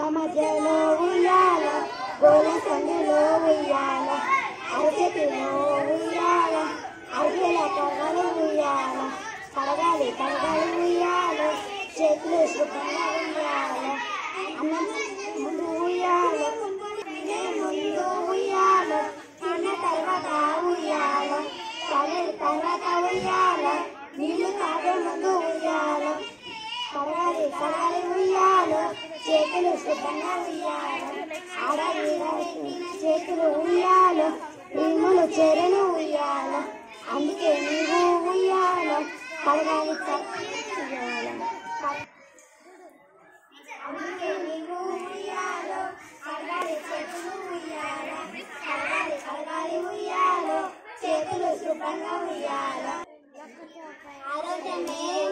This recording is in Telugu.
మధ్యలో ఉయ్యాల గోల సందులో ఉయ్యాల అరచేతిలో ఉయ్యాల అరచేల కడగలు ఉయ్యాల కడగాలి కడగాలి ఉయ్యాల చేతులు శుభ్రంగా ఉయ్యాల అన్నం ముందు ఉయ్యాల తినే ముందు ఉయ్యాల తిన్న తర్వాత ఉయ్యాల తాగే తర్వాత ఉయ్యాల నీళ్లు తాగే ముందు ఉయ్యాల కడగాలి కడగాలి ఉయ్యాలు చేతులు శుభ్రంగా ఉయ్యాలు ఆడవి చేతులు ఉయ్యాలు భీములు చెరును ఉయ్యాలు అందుకే నీవు ఉయ్యాలు కడగాలి క- ఉయ్యాల. క- అందుకే నీవు ఉయ్యాలు కడగాలి చేతులు ఉయ్యాలు కడగాలి కడగాలి ఉయ్యాలు చేతులు శుభ్రంగా ఉయ్యాలు ఆరోగ్యమే